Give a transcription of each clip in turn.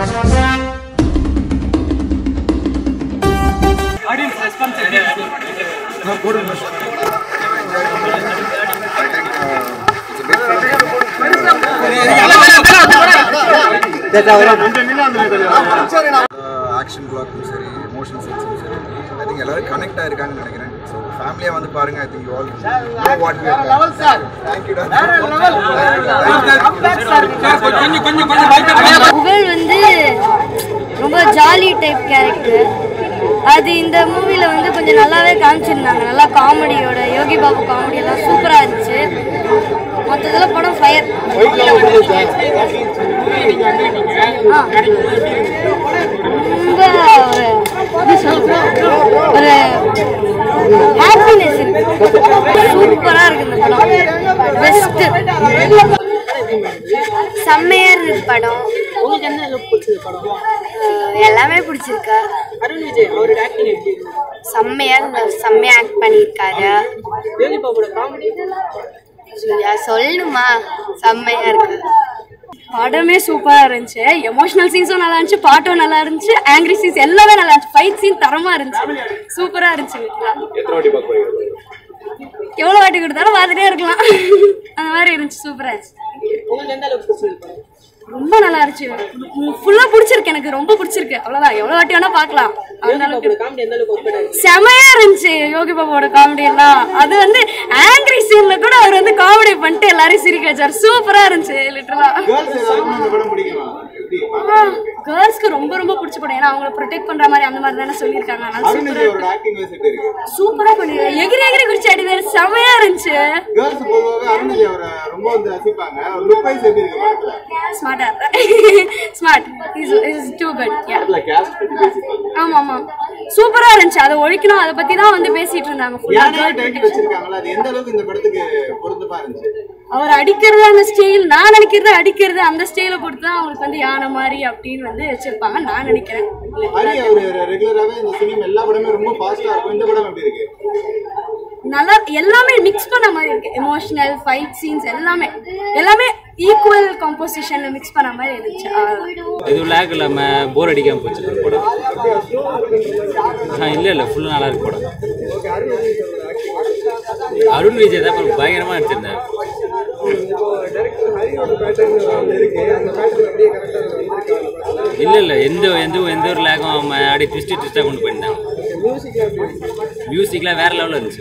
Audience response எப்படி இருக்கு action பிளாக்கும் சரி எமோஷன் சீன்ஸும் சரி ஐ திங்க் எல்லாரும் கனெக்ட் ஆயிருக்காங்கன்னு நினைக்கிறேன் ஸோ ஃபேமிலியாக வந்து பாருங்க I think you all know what we are thank you கொஞ்சம் கொஞ்சம் கொஞ்சம் வாய்ப்பு புகழ் வந்து ரொம்ப ஜாலி டைப் கேரக்டர் அது இந்த மூவியில் வந்து கொஞ்சம் நல்லாவே காமிச்சிருந்தாங்க நல்லா காமெடியோட யோகி பாபு காமெடி எல்லாம் சூப்பராக இருந்துச்சு மொத்தத்தில் படம் ஃபயர் ரொம்ப ஒரு எப்படி சொல்றது? ஒரு ஹாப்பினஸ் இருக்கு சூப்பராக இருக்கு இந்த படம் பெஸ்ட்டு செம்மையா இருந்தது படம் உங்களுக்கு என்ன அளவுக்கு பிடிச்சது படம் அஹ் எல்லாமே பிடிச்சிருக்கு அருண் விஜய் அவரோட ஆக்டிங் எப்படி இருந்தது செம்மையா இருந்த- செம்மையா ஆக்ட் பண்ணியிருக்காரு யோகி பாபுவோட காமெடி ஐயா, சொல்லணுமா செம்மையா இருக்கு படமே சூப்பராக இருந்துச்சு எமோஷனல் சீன்ஸும் நல்லா இருந்துச்சு பாட்டும் நல்லா இருந்துச்சு ஆங்கிரி சீன்ஸ் எல்லாமே நல்லா இருந்துச்சு ஃபைட் சீன் தரமாக இருந்துச்சு சூப்பராக இருந்துச்சு எவ்வளோ வாட்டி கொடுத்தாலும் பார்த்துட்டே இருக்கலாம் அந்த மாதிரி இருந்துச்சு சூப்பராக இருந்துச்சு உங்களுக்கு எந்த அளவுக்கு பிடிச்சது படம் ரொம்ப நல்லா இருந்துச்சு ஃபுல்லாக பிடிச்சிருக்கு எனக்கு ரொம்ப பிடிச்சிருக்கு அவ்வளோதான் எவ்வளோ வாட்டி வேணால் பார்க்கலாம் அந்த அளவுக்கு பாபுவோட காமெடி எந்த அளவுக்கு ஒர்க் ஆகுது செமையா இருந்துச்சு யோகி பாபாவோட காமெடி எல்லாம் அது வந்து ஆங்கிரி சீன்ல கூட அவர் வந்து காமெடி பண்ணிட்டு எல்லாரையும் சிரிக்க வச்சார் சூப்பரா இருந்துச்சு லிட்டரலா கேர்ள்ஸ்க்கு ரொம்ப ரொம்ப பிடிச்ச படம் ஏன்னா அவங்கள ப்ரொடெக்ட் பண்ற மாதிரி அந்த மாதிரி தானே சொல்லியிருக்காங்க அதனால சூப்பரா சூப்பரா பண்ணி எகிரி எகிரி குடிச்சு அடிதாரு செமையா இருந்துச்சு ஸ்மார்ட்டா smart is is too good yeah ஆமா ஆமா சூப்பரா இருந்துச்சு அதை ஒழிக்கணும் அதை பத்தி தான் வந்து பேசிட்டு இருந்தாங்க full ஆ girl protection. அவர் அடிக்கிறது அந்த ஸ்டைல் நான் நினைக்கிறது அடிக்கிறது அந்த ஸ்டைல பொறுத்து தான் அவங்களுக்கு வந்து யானை மாதிரி அப்படின்னு வந்து வச்சிருப்பாங்க நான் நினைக்கிறேன் நல்லா எல்லாமே மிக்ஸ் பண்ண மாதிரி இருக்கு எமோஷனல் ஃபைட் சீன்ஸ் எல்லாமே எல்லாமே ஈக்குவல் காம்போசிஷன்ல மிக்ஸ் பண்ண மாதிரி இருந்துச்சு அவ்வளவுதான். எதுவும் லேக் இல்லாமல் போர் அடிக்காமல் போச்சு இந்த படம் ஆ இல்லை இல்லை ஃபுல்லாக நல்லா இருக்கு படம் அருண் விஜய் தான் அப்புறம் பயங்கரமாக நடிச்சிருந்தார் இல்லை இல்லை எந்த எந்த எந்த ஒரு லேக்கும் அவன் அப்படியே ட்விஸ்ட்டு ட்விஸ்ட்டாக கொண்டு போயிருந்தாங்க மியூசிக்லாம் வேற லெவலில் இருந்துச்சு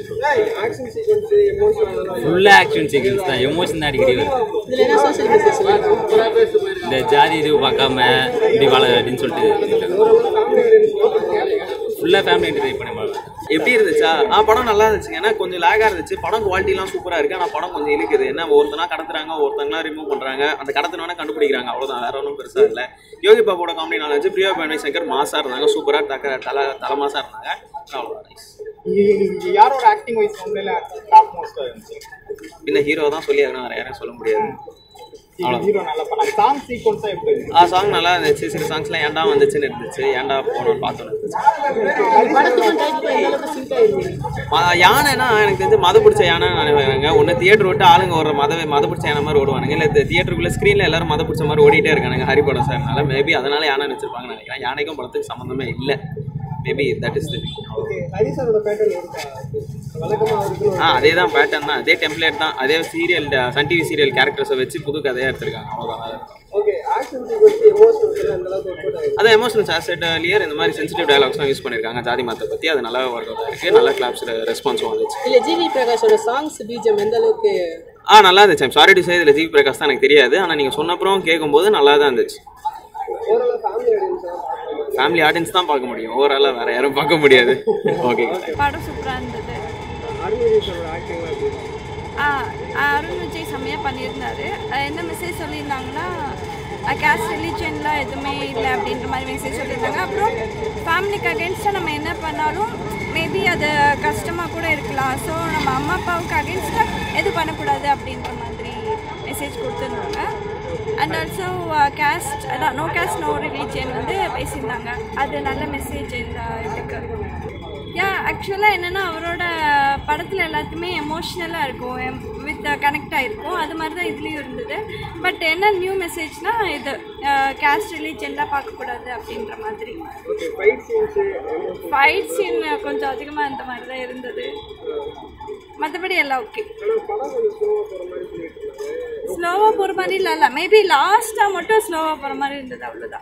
ஃபுல்லாக ஆக்ஷன் சீக்வன்ஸ் தான் எமோஷன் தான் அடிக்கடி வருது இதுல என்ன சோஷியல் மெசேஜ் இந்த ஜாதி இது பார்க்காம இப்படி வாழ அப்படின்னு சொல்லிட்டு ஃபுல்லாக ஃபேமிலி என்டர்டைன் பண்ணி பார்க்கலாம் எப்படி இருந்துச்சா ஆ படம் நல்லா இருந்துச்சுங்க ஏன்னா கொஞ்சம் லேகாக இருந்துச்சு படம் குவாலிட்டிலாம் சூப்பராக இருக்குது ஆனால் படம் கொஞ்சம் இழுக்குது என்ன ஒருத்தனா கடத்துறாங்க ஒருத்தங்களாம் ரிமூவ் பண்ணுறாங்க அந்த கடத்தினவனே கண்டுபிடிக்கிறாங்க அவ்வளோதான் வேற ஒன்றும் பெருசாக இல்லை யோகி பாபோட காமெடி நல்லா இருந்துச்சு பிரியா பரணி சங்கர் மாசாக இருந்தாங்க சூப்பராக தக்க தலை தலை மாசாக இருந்தாங்க அவ்வளோதான் nice. யாரோட ஆக்டிங் வைஸ் உண்மையில டாப் மோஸ்டா இருந்துச்சு பின்ன ஹீரோ தான் சொல்லி ஆகணும் வேற யாரும் சொல்ல முடியாது அவ்வளோ ஹீரோ நல்லா பண்ணாங்க சாங் சீக்வன்ஸா எப்படி இருந்துச்சு ஆ சாங் நல்லா இருந்துச்சு சில சாங்ஸ்லாம் ஏன்டா வந்துச்சுன்னு இருந்துச்சு ஏன்டா போகணும்னு பார்த்தோன்னு இருந்துச்சு படத்துக்கும் டைட்டில் எந்த அளவுக்கு சிங்க் ஆயிருந்தது ம- யானைனா எனக்கு தெரிஞ்சு மத பிடிச்ச யானை நினைவாங்க ஒன்று தியேட்டர் விட்டு ஆளுங்க ஓடுற மத மத பிடிச்ச யானை மாதிரி ஓடுவானுங்க இல்லை தியேட்டருக்குள்ள ஸ்க்ரீனில் எல்லாரும் மத பிடிச்ச மாதிரி ஓடிட்டே இருக்கானுங்க ஹரி படம் சார்னால மேபி அதனால யானை வச்சிருப்பாங்கன்னு நினைக்கிறேன் யானைக்கும் படத்துக்கு சம்மந்தமே இல்லை maybe that is the okay ஹரிசரோட பேட்டர்ன் இருக்கா வழக்கமா அவருக்கு ஆ அதே தான் பேட்டர்ன் தான் அதே டெம்ப்ளேட் தான் அதே சீரியல் சன் டிவி சீரியல் கேரக்டர்ஸை வச்சு புது கதையாக எடுத்திருக்காங்க அவ்வளோதான் ஓகே ஆக்ஷன் சீக்வன்ஸ் எமோஷனல் அந்த அளவுக்கு ஒர்க் ஆகுது அது எமோஷனல் ஆசெட்லியர் இந்த மாதிரி சென்சிட்டிவ் டயலாக்ஸ்லாம் யூஸ் பண்ணியிருக்காங்க ஜாதி மதத்தை பற்றி அது நல்லா ஒர்க் அவுட் இருக்குது நல்ல கிளாப்ஸ் ரெஸ்பான்ஸும் வந்துச்சு இல்ல ஜிவி பிரகாஷோட சாங்ஸ் பீஜம் எந்த அளவுக்கு ஆ நல்லா இருந்துச்சு சாரி டு சே இதில் ஜிவி பிரகாஷ் தான் எனக்கு தெரியாது ஆனால் நீங்கள் சொன்னப்புறம் கேட்கும்போது நல்லா தான் இருந்துச்சு ஓரளவு ஃபேமிலி ஆடியன்ஸ் ஃபேமிலி ஆடியன்ஸ் தான் பார்க்க முடியும் ஓவராலாக வேற யாரும் பார்க்க முடியாது ஓகே படம் சூப்பராக இருந்தது அருண் ஆக்டிங்லாம் எப்படி இருந்துச்சு ஆ, அருண் விஜய் செம்மையாக பண்ணியிருந்தாரு அஹ் என்ன மெசேஜ் சொல்லியிருந்தாங்கன்னா கேஸ்ட் ரிலீஜன்லாம் எதுவுமே இல்லை அப்படின்ற மாதிரி மெசேஜ் சொல்லியிருந்தாங்க அப்புறம் ஃபேமிலிக்கு அகேன்ஸ்டாக நம்ம என்ன பண்ணாலும் மேபி அது கஷ்டமாக கூட இருக்கலாம் ஸோ நம்ம அம்மா அப்பாவுக்கு அகேன்ஸ்டாக எது பண்ணக்கூடாது அப்படின்ற மாதிரி மெசேஜ் கொடுத்துருந்தாங்க அண்ட் ஆல்சோ கேஸ்ட் அதான் நோ கேஸ்ட் நோ ரிலீஜியன் வந்து பேசியிருந்தாங்க அது நல்ல மெசேஜ் இந்த இதுக்கு யா ஆக்சுவலாக என்னென்னா அவரோட படத்தில் எல்லாத்துமே எமோஷ்னலாக இருக்கும் வித் கனெக்ட் ஆகிருக்கும் அது மாதிரி தான் இதுலேயும் இருந்தது பட் என்ன நியூ மெசேஜ்னால் இது கேஸ்ட் ரிலீஜன்லாம் பார்க்கக்கூடாது அப்படின்ற மாதிரி ஃபைட் சீன் கொஞ்சம் அதிகமாக இந்த மாதிரி தான் இருந்தது மற்றபடி எல்லாம் ஓகே ஸ்லோவாக போகிற மாதிரி இல்லை இல்லை மேபி லாஸ்ட்டாக மட்டும் ஸ்லோவாக போகிற மாதிரி இருந்தது அவ்வளோதான்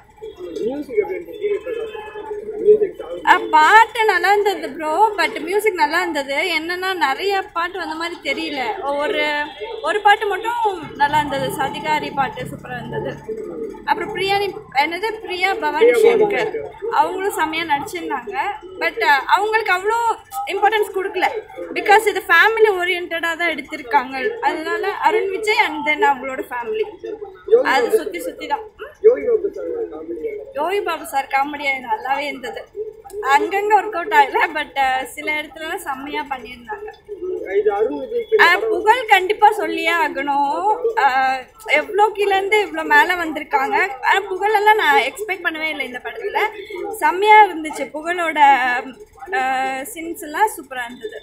அஹ் பாட்டு நல்லா இருந்தது ப்ரோ பட் மியூசிக் நல்லா இருந்தது என்னன்னா நிறைய பாட்டு வந்த மாதிரி தெரியல ஒரு ஒரு பாட்டு மட்டும் நல்லா இருந்தது சதிகாரி பாட்டு சூப்பராக இருந்தது அப்புறம் பிரியாணி என்னது பிரியா பவானி சங்கர் அவங்களும் செம்மையாக நடிச்சிருந்தாங்க பட் அவங்களுக்கு அவ்வளோ இம்பார்ட்டன்ஸ் கொடுக்கல பிகாஸ் இது ஃபேமிலி ஓரியன்டாக தான் எடுத்திருக்காங்க அதனால அருண் விஜய் அண்ட் தென் அவங்களோட ஃபேமிலி அது சுற்றி சுற்றி தான் யோகி பாபு சார் காமெடியாக நல்லாவே இருந்தது அங்கங்க ஒர்க் அவுட் ஆகல பட் சில இடத்துல செம்மையா பண்ணியிருந்தாங்க அஹ் புகழ் கண்டிப்பா சொல்லியே ஆகணும் அஹ் எவ்வளோ கீழேருந்து இவ்வளோ மேலே வந்திருக்காங்க ஆனால் புகழெல்லாம் நான் எக்ஸ்பெக்ட் பண்ணவே இல்லை இந்த படத்தில் செம்மையா இருந்துச்சு புகழோட சின்ஸ் எல்லாம் சூப்பராக இருந்தது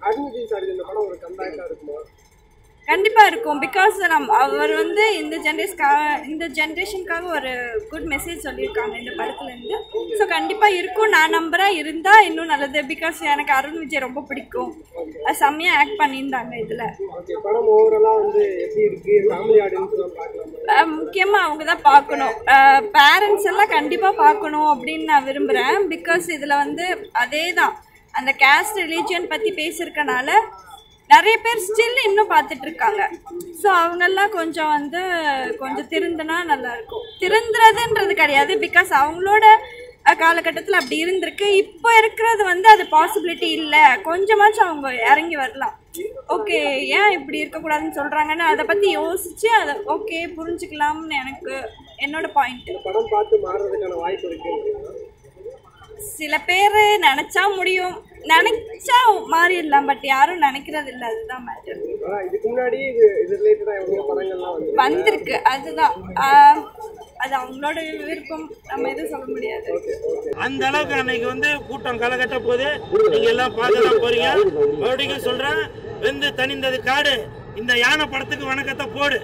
கண்டிப்பா இருக்கும் பிகாஸ் நம் அவர் வந்து இந்த ஜென்ரேஷனுக்காக இந்த ஜென்ரேஷனுக்காக ஒரு குட் மெசேஜ் சொல்லியிருக்காங்க இந்த படத்துல இருந்து ஸோ கண்டிப்பா இருக்கும் நான் நம்புறேன் இருந்தா இன்னும் நல்லது பிகாஸ் எனக்கு அருண் விஜய் ரொம்ப பிடிக்கும் அது செம்மையா ஆக்ட் பண்ணியிருந்தாங்க இதுல படம் ஓவராலா வந்து எப்படி இருக்கு ஃபேமிலி ஆடியன்ஸ் பார்க்கலாம் அஹ் முக்கியமா அவங்க தான் பார்க்கணும் பேரண்ட்ஸ் எல்லாம் கண்டிப்பா பார்க்கணும் அப்படின்னு நான் விரும்புறேன் பிகாஸ் இதுல வந்து அதே தான் அந்த கேஸ்ட் ரிலீஜியன் பத்தி பேசியிருக்கனால நிறைய பேர் ஸ்டில் இன்னும் பார்த்துட்டு இருக்காங்க ஸோ அவங்கெல்லாம் கொஞ்சம் வந்து கொஞ்சம் திருந்தினா நல்லா இருக்கும் திருந்துறதுன்றது கிடையாது பிகாஸ் அவங்களோட காலகட்டத்தில் அப்படி இருந்திருக்கு இப்போ இருக்கிறது வந்து அது பாசிபிலிட்டி இல்லை கொஞ்சமாச்சும் அவங்க இறங்கி வரலாம் ஓகே ஏன் இப்படி இருக்கக்கூடாதுன்னு சொல்கிறாங்கன்னு அதை பற்றி யோசித்து அதை ஓகே புரிஞ்சுக்கலாம்னு எனக்கு என்னோட பாயிண்ட் படம் பார்த்து மாறுறதுக்கான வாய்ப்பு இருக்கு சில பேர் நினச்சா முடியும் நினைச்சா மாறிடலாம் பட் யாரும் நினைக்கிறது இல்லை அதுதான் மேட்டர் ஆனா இதுக்கு முன்னாடி இது இது ரிலேட்டடா எவ்வளோ படங்கள்லாம் வந்து வந்திருக்கு அதுதான் ஆஹ், அது அவங்களோட விருப்பம் நம்ம எதுவும் சொல்ல முடியாது அந்த அளவுக்கு அன்னைக்கு வந்து கூட்டம் களைகட்ட போது நீங்க எல்லாம் பார்க்க தான் போறீங்க மறுபடியும் சொல்றேன் வெந்து தனிந்தது காடு இந்த யானை படத்துக்கு வணக்கத்தை போடு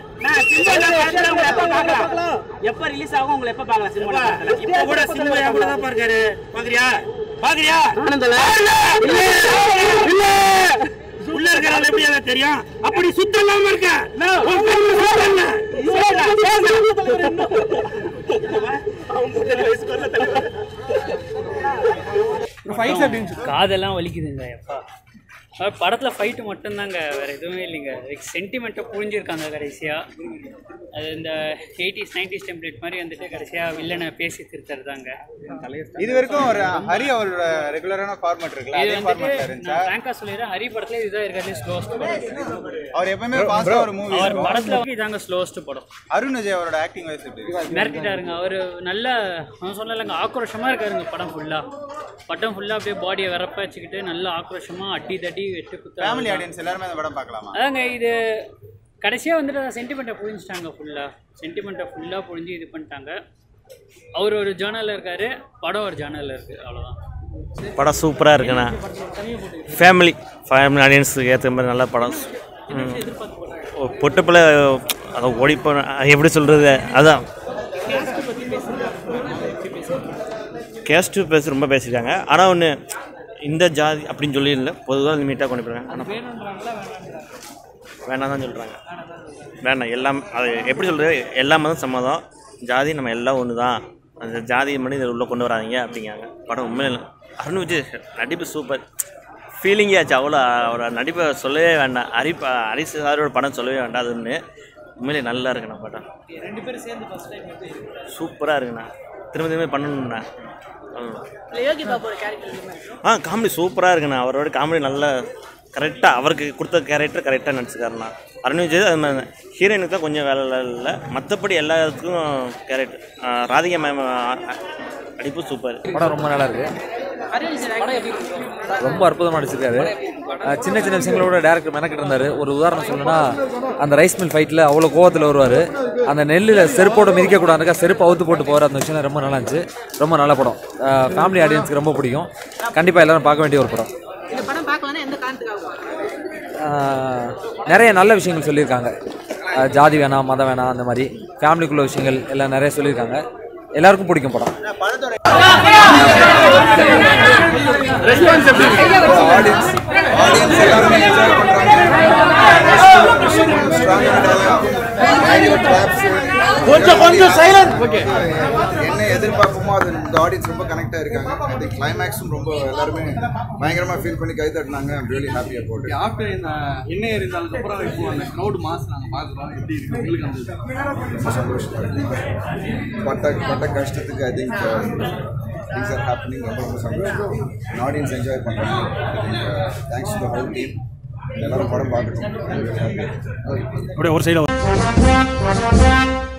எப்ப ரிலீஸ் ஆகும் உங்களை எப்ப பார்க்கலாம் சினிமா இப்ப கூட சினிமா என் கூட தான் பாருக்காரு பாக்குறியா பாக்குறியா உள்ள இருக்கிறாள் எப்படி எனக்கு தெரியும் அப்படி சுத்தம் இல்லாம இருக்க உன் கண்ணு சுத்தம் இல்ல. அவன் முதல் வயசுக்கு வந்த தலைவர். ஃபைட்ஸ் அப்படின்னு காதெல்லாம் வலிக்குதுங்க எப்பா அஹ் படத்துல ஃபைட்டு மட்டும்தாங்க வேற எதுவுமே இல்லைங்க சென்டிமெண்ட்டை புரிஞ்சிருக்காங்க கடைசியா அது இந்த எயிட்டிஸ் நைன்டிஸ் டெம்ப்ளேட் மாதிரி வந்துட்டு கடைசியா வில்லனை பேசி திருத்துறதாங்க இது வரைக்கும் ஒரு ஹரி அவரோட ரெகுலரான ஃபார்மேட் இருக்குல்ல இது அதே ஃபார்மேட்ல வந்துட்டு இருந்துச்சா நான் ஃப்ராங்கா சொல்லிடுறேன் ஹரி படத்துல இதுதான் இருக்கிறது ஸ்லோஸ்ட் படம் அவர் எப்பவுமே ஃபாஸ்டா ஒரு மூவி அவர் படத்துல இதாங்க ஸ்லோஸ்ட் படம் அருண் விஜய் அவரோட ஆக்டிங் வைஸ் எப்படி இருக்கு? மிரட்டிட்டாருங்க அவர் நல்ல நான் சொல்லலைங்க ஆக்ரோஷமாக இருக்காருங்க படம் ஃபுல்லாக படம் ஃபுல்லாக அப்படியே பாடியை வரப்ப வச்சுக்கிட்டு நல்ல ஆக்ரோஷமாக அடி தட்டி வெட்டு குத்து ஃபேமிலி ஆடியன்ஸ் எல்லாருமே அந்த படம் பார்க்கலாமா அதாங்க இது கடைசியாக வந்துட்டு சென்டிமெண்ட்டை புரிஞ்சிட்டாங்க ஃபுல்லாக சென்டிமெண்ட்டை ஃபுல்லாக புரிஞ்சு இது பண்ணிட்டாங்க அவர் ஒரு ஜேர்னலில் இருக்காரு படம் ஒரு ஜேர்னலில் இருக்குது அவ்வளோதான் படம் சூப்பராக இருக்குண்ணா ஃபேமிலி ஃபேமிலி ஆடியன்ஸுக்கு ஏற்ற மாதிரி நல்ல படம் ம். ஓ, பொட்டுப்பிள்ளை அதை ஓடிப்போ எப்படி சொல்கிறது அதான் கேஸ்ட்டு பேச ரொம்ப பேசியிருக்காங்க ஆனால் ஒன்று இந்த ஜாதி அப்படின்னு சொல்லி இல்லை பொதுவாக லிமிட்டாக கொண்டு போயிருக்காங்க ஆனால் வேணாம் தான் சொல்கிறாங்க வேண்டாம் எல்லாம் அது எப்படி சொல்கிறது எல்லா மதம் சம்மதம் ஜாதி நம்ம எல்லாம் ஒன்று தான் அந்த ஜாதியை மட்டும் இதில் உள்ளே கொண்டு வராதீங்க அப்படிங்காங்க படம் உண்மையில அருண் விஜய் நடிப்பு சூப்பர் ஃபீலிங்கே ஆச்சு அவ்வளோ அவரோட நடிப்பை சொல்லவே வேண்டாம் ஹரி ப- ஹரி சாரோட படம் சொல்லவே வேண்டாம் அது ஒன்று உண்மையிலே நல்லா இருக்குண்ணா படம் ரெண்டு பேரும் சேர்ந்து ஃபஸ்ட் டைம் எப்படி சூப்பராக இருக்குண்ணா திரும்ப திரும்ப பண்ணணுண்ணா ம். யோகி பாபுவோட கேரக்டர் ஆ காமெடி சூப்பராக இருக்குண்ணா அவரோட காமெடி நல்லா கரெக்டாக அவருக்கு கொடுத்த கேரக்டர் கரெக்டாக நடிச்சுக்காருண்ணா அருண் விஜய் அது மாதிரி ஹீரோயினுக்கு தான் கொஞ்சம் வேலை இல்லை மற்றபடி எல்லாத்துக்கும் கேரக்டர் ராதிகா மேம் நடிப்பு சூப்பர் படம் ரொம்ப நல்லா இருக்கு படம் எப்படி இருக்கு ரொம்ப அற்புதமாக நடிச்சிருக்காரு அஹ் சின்ன சின்ன விஷயங்களோட டேரக்டர் மெனக்கிட்டு இருந்தார் ஒரு உதாரணம் சொல்லணும்னா அந்த ரைஸ் மில் ஃபைட்டில் அவ்வளோ கோவத்தில் வருவார் அந்த நெல்லில் செருப்போட மிதிக்கக்கூடாதுக்கா செருப்பு அவுத்து போட்டு போகிற அந்த விஷயம் ரொம்ப நல்லா இருந்துச்சு ரொம்ப நல்ல படம் ஃபேமிலி ஆடியன்ஸ்க்கு ரொம்ப பிடிக்கும் கண்டிப்பாக எல்லாரும் பார்க்க வேண்டிய ஒரு படம் இந்த படம் பார்க்கலன்னா எந்த காரணத்துக்காக ஆஹ் நிறைய நல்ல விஷயங்கள் சொல்லியிருக்காங்க ஆஹ் ஜாதி வேணாம் மதம் வேணாம் அந்த மாதிரி ஃபேமிலிக்குள்ள விஷயங்கள் எல்லாம் நிறைய சொல்லியிருக்காங்க எல்லாருக்கும் பிடிக்கும் படம் ஆடியன்ஸ் ஆடியன்ஸ் எல்லாருமே என்ஜாய் கொஞ்சம் கொஞ்சம் சைலண்ட் என்ன எதிர்பார்ப்போமோ அது இந்த ஆடியன்ஸ் ரொம்ப கனெக்ட் ஆயிருக்காங்க அது கிளைமேக்ஸும் ரொம்ப எல்லாருமே பயங்கரமா ஃபீல் பண்ணி கை தட்டினாங்க I'm really happy about it after இந்த எண்ணெய் எரிந்தாலுக்கு அப்புறம் இப்போ அந்த க்ரௌட் மாஸ் நாங்கள் பார்க்குறோம் எப்படி இருக்கு உங்களுக்கு அந்த ரொம்ப சந்தோஷமா இருக்கு பட்ட பட்ட கஷ்டத்துக்கு I think things are happening ரொம்ப ரொம்ப சந்தோஷம் ஆடியன்ஸ் என்ஜாய் பண்ணுறாங்க தேங்க்ஸ் டு ஹோல் டீம் எல்லாரும் படம் பார்க்கணும் அப்படியே ஒரு சைடு